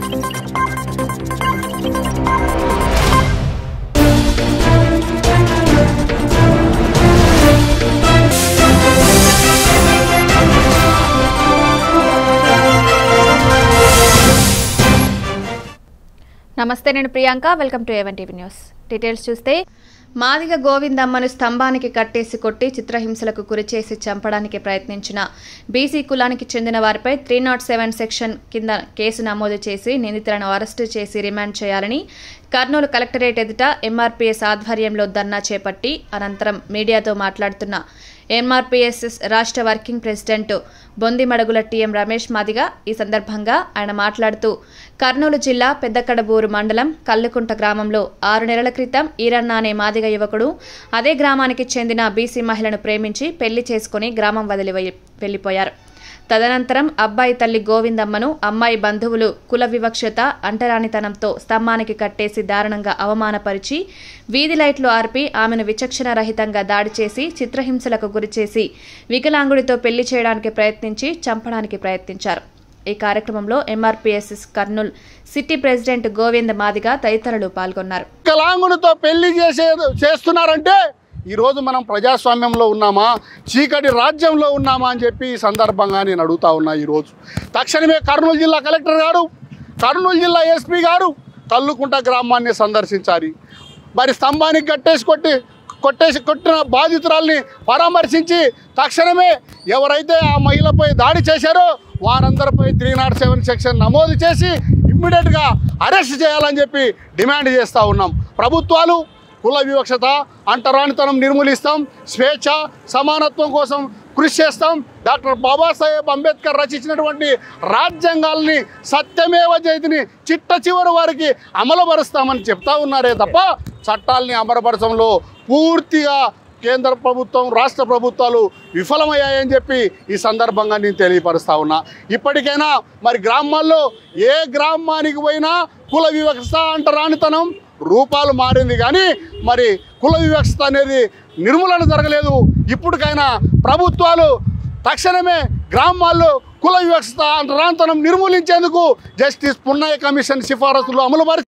నమస్తే నేను Priyanka welcome to A one TV news details చూస్తే మాదిగ గోవిందమ్మను స్తంభానికి కట్టేసి కొట్టి చిత్రహింసలకు గురిచేసి చంపడానికి ప్రయత్నించిన బీసీ కులానికి చెందిన వారిపై త్రీ నాట్ సెవెన్ సెక్షన్ కింద కేసు నమోదు చేసి నిందితులను అరెస్టు చేసి రిమాండ్ చేయాలని కర్నూలు కలెక్టరేట్ ఎదుట ఎంఆర్పీఎస్ ఆధ్వర్యంలో ధర్నా చేపట్టి అనంతరం మీడియాతో మాట్లాడుతున్న ఎంఆర్పీఎస్ రాష్ట్ర working president Bondimadugula TM Ramesh Madiga ఈ సందర్భంగా ఆయన మాట్లాడుతూ కర్నూలు జిల్లా పెద్దకడబూరు మండలం కల్లుకుంట గ్రామంలో ఆరు నెలల క్రితం ఈరన్న అనే మాదిగ యువకుడు అదే గ్రామానికి చెందిన బీసీ మహిళను ప్రేమించి పెళ్లి చేసుకుని గ్రామం వదిలి వెళ్లి- వెళ్లిపోయారు తదనంతరం అబ్బాయి తల్లి గోవిందమ్మను అమ్మాయి బంధువులు కుల వివక్షత అంటరానితనంతో స్తంభానికి కట్టేసి దారుణంగా అవమానపరిచి వీధి లైట్లు ఆర్పి ఆమెను విచక్షణ రహితంగా దాడి చేసి చిత్రహింసలకు గురిచేసి వికలాంగుడితో పెళ్లి చేయడానికి ప్రయత్నించి చంపడానికి ప్రయత్నించారు ఈ కార్యక్రమంలో MRPSS Kurnool city president Govind Madiga తదితరులు పాల్గొన్నారు వికలాంగునితో పెళ్లి చేసే చేస్తున్నారంటే ఈరోజు మనం ప్రజాస్వామ్యంలో ఉన్నామా చీకటి రాజ్యంలో ఉన్నామా అని చెప్పి ఈ సందర్భంగా నేను అడుగుతా ఉన్నా ఈరోజు తక్షణమే కర్నూలు జిల్లా కలెక్టర్ గారు కర్నూలు జిల్లా ఎస్పీ గారు కల్లుకుంట గ్రామాన్ని సందర్శించాలి మరి స్తంభానికి కట్టేసి కొట్టి కొట్టేసి కొట్టిన బాధితురాల్ని పరామర్శించి తక్షణమే ఎవరైతే ఆ మహిళపై దాడి చేశారో వారందరిపై త్రీ నాట్ సెవెన్ సెక్షన్ నమోదు చేసి ఇమ్మీడియట్గా అరెస్ట్ చేయాలని చెప్పి డిమాండ్ చేస్తూ ఉన్నాం ప్రభుత్వాలు కుల వివక్షత అంటరానితనం నిర్మూలిస్తాం స్వేచ్ఛ సమానత్వం కోసం కృషి చేస్తాం డాక్టర్ బాబాసాహెబ్ అంబేద్కర్ రచించినటువంటి రాజ్యాంగాల్ని సత్యమేవ జయతిని చిట్ట చివరి వారికి అమలుపరుస్తామని చెప్తా ఉన్నారే తప్ప చట్టాల్ని అమలుపరచడంలో పూర్తిగా కేంద్ర ప్రభుత్వం రాష్ట్ర ప్రభుత్వాలు విఫలమయ్యాయని చెప్పి ఈ సందర్భంగా నేను తెలియపరుస్తా ఉన్నా ఇప్పటికైనా మరి గ్రామాల్లో ఏ గ్రామానికి పోయినా కుల వివక్ష అంటరానితనం రూపాలు మారింది కానీ మరి కుల వివక్షత అనేది నిర్మూలన జరగలేదు ఇప్పటికైనా ప్రభుత్వాలు తక్షణమే గ్రామాల్లో కుల వివక్షత అంటరానితనం నిర్మూలించేందుకు జస్టిస్ పున్నయ్య కమిషన్ సిఫారసులు అమలు